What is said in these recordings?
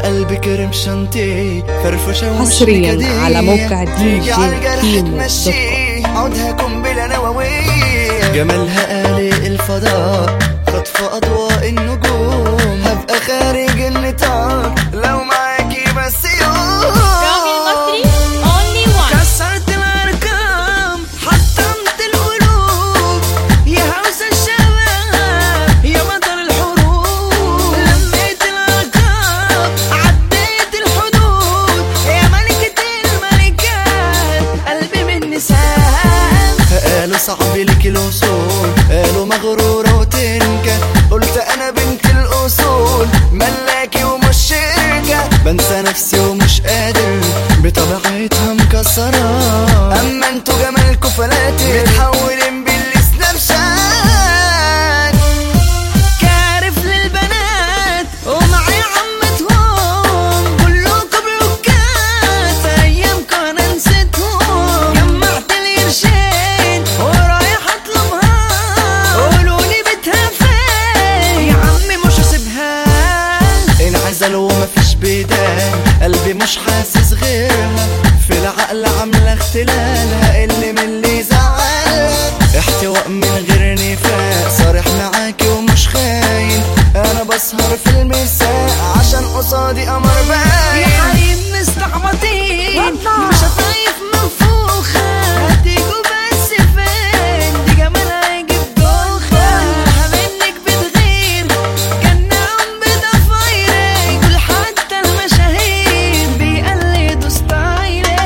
قلبي كرم شنطي فرفشة ومش حصرياً نكدية. على موقع دي تيجي جي على الجرح كيمو دوت تمشيه عودها قنبلة نووية جمالها قالي الفضاء خطف أضواء النجوم هبقى خارج النطاق لو معاكي بس يوم رامي المصري only one كسرت الارقام حطمت القلوب يا هوس الشباب يا بطل الحروب لميت الارقام عديت الحدود يا ملكة الملكات قلبي من نسام قالوا صعب لك الوصول قالوا مغرورة وتنكة قلت انا بنت الاصول ملاكي ومش شركة بنسى نفسي ومش قادر بطبيعتها مكسرة اما انتوا جمالكوا فلاتر متحولين بالسناب شات كارف للبنات ومعي عمتهم كلكم بلوكات ايامكم انا نسيتهم جمعت القرشين ورايح اطلبها قولولي بيتها فين يا عمي مش هسيبها انعزل ومفيش بدال قلبي مش حاسس غيرها في العقل عاملة اختلالها اللي من اللي زعل احتواء من غير نفاق صارح معاكي ومش خاين انا بسهر في المساء عشان قصادي قمر باين يا حريم مستعبطين مش هطايف منفوخة هتيجوا بس فين دي جمالها يجيب دوخة كلها منك بتغير جنة بضفايرك كل حتى المشاهير بيقلدوا ستايلك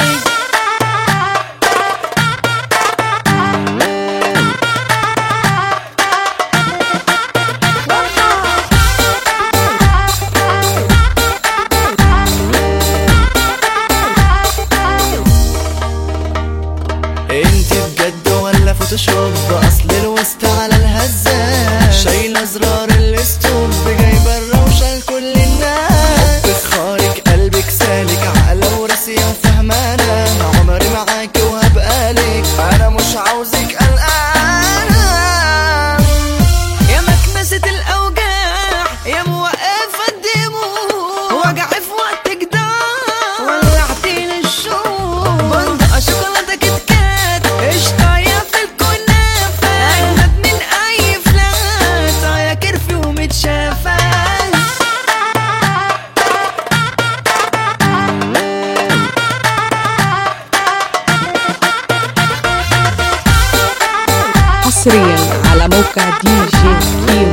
انت بجد ولا فوتوشوب اصل الوسط على الهزة شايلة زرار الاستوب جايبة الروشة لكل الناس حبك خارج قلبك سالك عقلة وراسية وفهمانة عمري معاكي وهبقى لك انا مش عاوزك قلقانة يا مكنسة الأوجاع يا موقفة الدموع وجع في وقتك ضاع ولعتيلي الشوق بندقة شوكولاتة كيت كات قشطاية في الكنافة أجمد من أي فلات يا كرفي ومتشافة حصريا على موقع دي جي كيمو